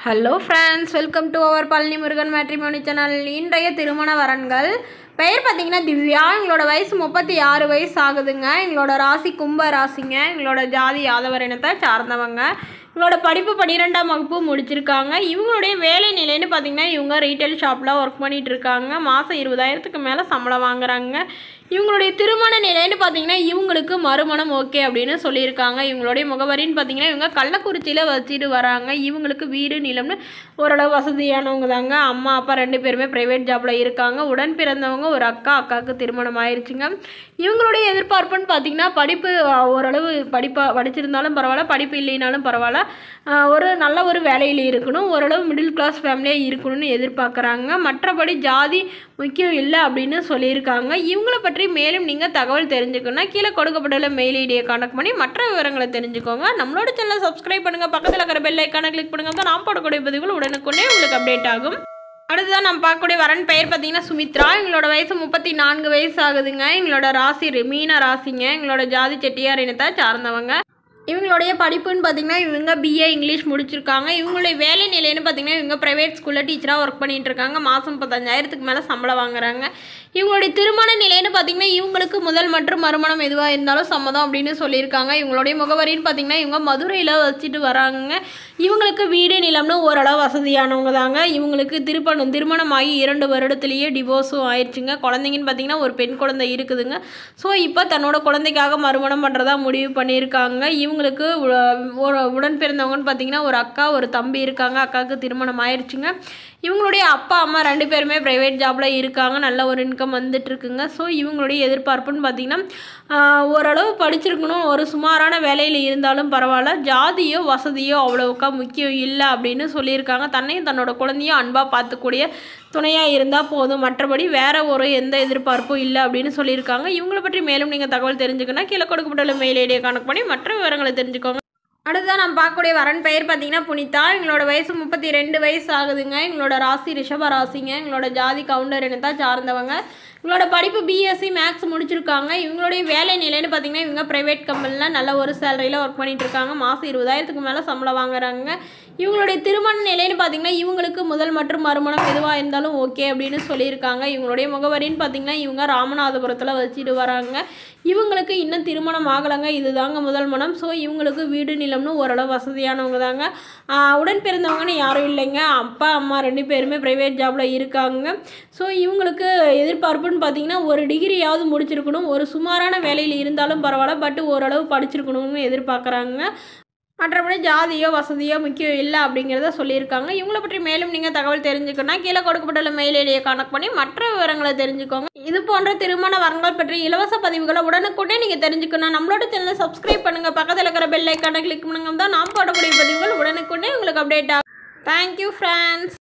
hello friends welcome to our Palani Murugan matrimony channel இன்றைய திருமண வரன்கள் பெயர் பார்த்தீங்கன்னா திவ்யா எங்களோட வயசு முப்பத்தி ஆறு வயசு ஆகுதுங்க எங்களோட ராசி கும்ப ராசிங்க எங்களோட ஜாதி யாதவர் இனத்தை சார்ந்தவங்க இவங்களோட படிப்பு பன்னிரெண்டாம் வகுப்பு முடிச்சிருக்காங்க இவங்களுடைய வேலை நிலைன்னு பார்த்தீங்கன்னா இவங்க ரீட்டைல் ஷாப்பில் ஒர்க் பண்ணிட்டு இருக்காங்க மாதம் இருபதாயிரத்துக்கு மேலே சம்பளம் வாங்குறாங்க இவங்களுடைய திருமண நிலைன்னு பார்த்தீங்கன்னா இவங்களுக்கு மறுமணம் ஓகே அப்படின்னு சொல்லியிருக்காங்க இவங்களுடைய முகவரின்னு பார்த்தீங்கன்னா இவங்க கள்ளக்குறிச்சியில் வச்சுட்டு வராங்க இவங்களுக்கு வீடு நிலம்னு ஓரளவு வசதியானவங்க தாங்க அம்மா அப்பா ரெண்டு பேருமே ப்ரைவேட் ஜாப்பில் இருக்காங்க உடன் பிறந்தவங்க ஒரு அக்கா அக்காவுக்கு திருமணம் ஆயிருச்சுங்க இவங்களுடைய எதிர்பார்ப்புன்னு பார்த்தீங்கன்னா படிப்பு அஹ், ஓரளவு படிப்பா படிச்சிருந்தாலும் பரவாயில்ல படிப்பு இல்லைனாலும் பரவாயில்ல அஹ், ஒரு நல்ல ஒரு வேலையில் இருக்கணும் ஓரளவு மிடில் கிளாஸ் ஃபேமிலியாக இருக்கணும்னு எதிர்பார்க்குறாங்க மற்றபடி ஜாதி முக்கியம் இல்லை அப்படின்னு சொல்லியிருக்காங்க இவங்கள பற்றி மேலும் நீங்கள் தகவல் தெரிஞ்சுக்கணும்னா கீழே கொடுக்கப்பட்டுள்ள மெயில் ஐடியை கான்டாக்ட் பண்ணி மற்ற விவரங்களை தெரிஞ்சுக்கோங்க நம்மளோட சேனலை சப்ஸ்கிரைப் பண்ணுங்கள் பக்கத்தில் இருக்கிற பெல் ஐக்கானை கிளிக் பண்ணுங்க தான் நான் போடக்கூடிய பதிவுகள் உடனுக்குடனே உங்களுக்கு அப்டேட் ஆகும் அடுத்ததான் நம்ம பார்க்கக்கூடிய வரன் பெயர் பார்த்தீங்கன்னா சுமித்ரா எங்களோட வயசு முப்பத்தி நான்கு வயசு ஆகுதுங்க எங்களோட ராசி ரி- மீன ராசிங்க எங்களோட ஜாதி செட்டியார் இனத்தை சார்ந்தவங்க இவங்களுடைய படிப்புன்னு பார்த்தீங்கன்னா இவங்க பிஏ இங்கிலீஷ் முடிச்சிருக்காங்க இவங்களுடைய வேலை நிலைன்னு பார்த்தீங்கன்னா இவங்க ப்ரைவேட் ஸ்கூலில் டீச்சராக ஒர்க் பண்ணிட்டு இருக்காங்க மாதம் முப்பத்தஞ்சாயிரத்துக்கு மேலே சம்பளம் வாங்குறாங்க இவங்களுடைய திருமண நிலைன்னு பார்த்தீங்கன்னா இவங்களுக்கு முதல் மற்றும் மறுமணம் எதுவாக இருந்தாலும் சம்மதம் அப்படின்னு சொல்லியிருக்காங்க இவங்களுடைய முகவரின்னு பார்த்தீங்கன்னா இவங்க மதுரையில் வச்சுட்டு வராங்க இவங்களுக்கு வீடு நிலம்னு ஓரளவு வசதியானவங்க தாங்க இவங்களுக்கு திருப்பணம் திருமணம் ஆகி இரண்டு வருடத்துலேயே டிவோர்ஸும் ஆயிடுச்சுங்க குழந்தைங்கன்னு பார்த்தீங்கன்னா ஒரு பெண் குழந்தை இருக்குதுங்க ஸோ இப்போ தன்னோட குழந்தைக்காக மறுமணம் பண்ணுறதா முடிவு பண்ணியிருக்காங்க இவங்களுக்கு உ- ஒரு உடன் பிறந்தவங்கன்னு பார்த்தீங்கன்னா ஒரு அக்கா ஒரு தம்பி இருக்காங்க அக்காவுக்கு திருமணம் ஆயிடுச்சுங்க இவங்களுடைய அப்பா அம்மா ரெண்டு பேருமே ப்ரைவேட் ஜாபில் இருக்காங்க நல்ல ஒரு இன்கம் வந்துட்டு இருக்குங்க ஸோ இவங்களுடைய எதிர்பார்ப்புன்னு பார்த்தீங்கன்னா ஆஹ், ஓரளவு படிச்சிருக்கணும் ஒரு சுமாரான வேலையில் இருந்தாலும் பரவாயில்ல ஜாதியோ வசதியோ அவ்வளவுக்கா முக்கியம் இல்லை அப்படின்னு சொல்லியிருக்காங்க தன்னையும் தன்னோட குழந்தையும் அன்பாக பார்த்துக்கூடிய துணையாக இருந்தால் போதும் மற்றபடி வேற ஒரு எந்த எதிர்பார்ப்பும் இல்லை அப்படின்னு சொல்லியிருக்காங்க இவங்களை பற்றி மேலும் நீங்கள் தகவல் தெரிஞ்சுக்கணும் கீழே கொடுக்கப்பட்டுள்ள மெயில் ஐடியை கணக்கு பண்ணி மற்ற விவரங்களை தெரிஞ்சுக்கோங்க அடுத்ததான் நம்ம பார்க்கக்கூடிய வரன் பெயர் பார்த்தீங்கன்னா புனிதா எங்களோட வயசு முப்பத்தி ரெண்டு வயசு ஆகுதுங்க எங்களோட ராசி ரிஷப ராசிங்க எங்களோட ஜாதி கவுண்டர் இனத்தை சார்ந்தவங்க இவங்களோட படிப்பு பிஎஸ்சி மேக்ஸ் முடிச்சிருக்காங்க இவங்களுடைய வேலை நிலைன்னு பார்த்தீங்கன்னா இவங்க ப்ரைவேட் கம்பெனியில் நல்ல ஒரு சேலரியில் ஒர்க் பண்ணிட்டு இருக்காங்க மாதம் இருபதாயிரத்துக்கு மேலே சம்பளம் வாங்குறாங்க இவங்களுடைய திருமண நிலைன்னு பார்த்தீங்கன்னா இவங்களுக்கு முதல் மற்றும் மறுமணம் எதுவாக இருந்தாலும் ஓகே அப்படின்னு சொல்லியிருக்காங்க இவங்களுடைய முகவரின்னு பார்த்தீங்கன்னா இவங்க ராமநாதபுரத்தில் வச்சுட்டு வராங்க இவங்களுக்கு இன்னும் திருமணம் ஆகலைங்க இதுதாங்க முதல் மனம் ஸோ இவங்களுக்கு வீடு நிலம்னு ஓரளவு வசதியானவங்க தாங்க ஆஹ் உடன் பிறந்தவங்கன்னு யாரும் இல்லைங்க அப்பா அம்மா ரெண்டு பேருமே ப்ரைவேட் ஜாபில் இருக்காங்க ஸோ இவங்களுக்கு எதிர்பார்ப்புன்னு பார்த்தீங்கன்னா ஒரு டிகிரியாவது முடிச்சிருக்கணும் ஒரு சுமாரான வேலையில் இருந்தாலும் பரவாயில்ல பட் ஓரளவு படிச்சிருக்கணும்னு எதிர்பார்க்குறாங்க மற்றபடி ஜாதியோ வசதியோ முக்கியம் இல்லை அப்படிங்கிறத சொல்லியிருக்காங்க இவங்கள பற்றி மேலும் நீங்கள் தகவல் தெரிஞ்சுக்கணும்னா கீழே கொடுக்கப்பட்டுள்ள மெயில் ஐடியை கனெக்ட் பண்ணி மற்ற விவரங்களை தெரிஞ்சுக்கோங்க இது போன்ற திருமண வரங்கள் பற்றி இலவச பதிவுகளை உடனுக்குடனே நீங்கள் தெரிஞ்சுக்கணும் நம்மளோட சேனலை சப்ஸ்கிரைப் பண்ணுங்கள் பக்கத்தில் இருக்கிற பெல் ஐக்கானை கிளிக் பண்ணுங்க தான் நாம் போடக்கூடிய பதிவுகள் உடனுக்குடனே உங்களுக்கு அப்டேட் ஆகும் தேங்க்யூ ஃப்ரெண்ட்ஸ்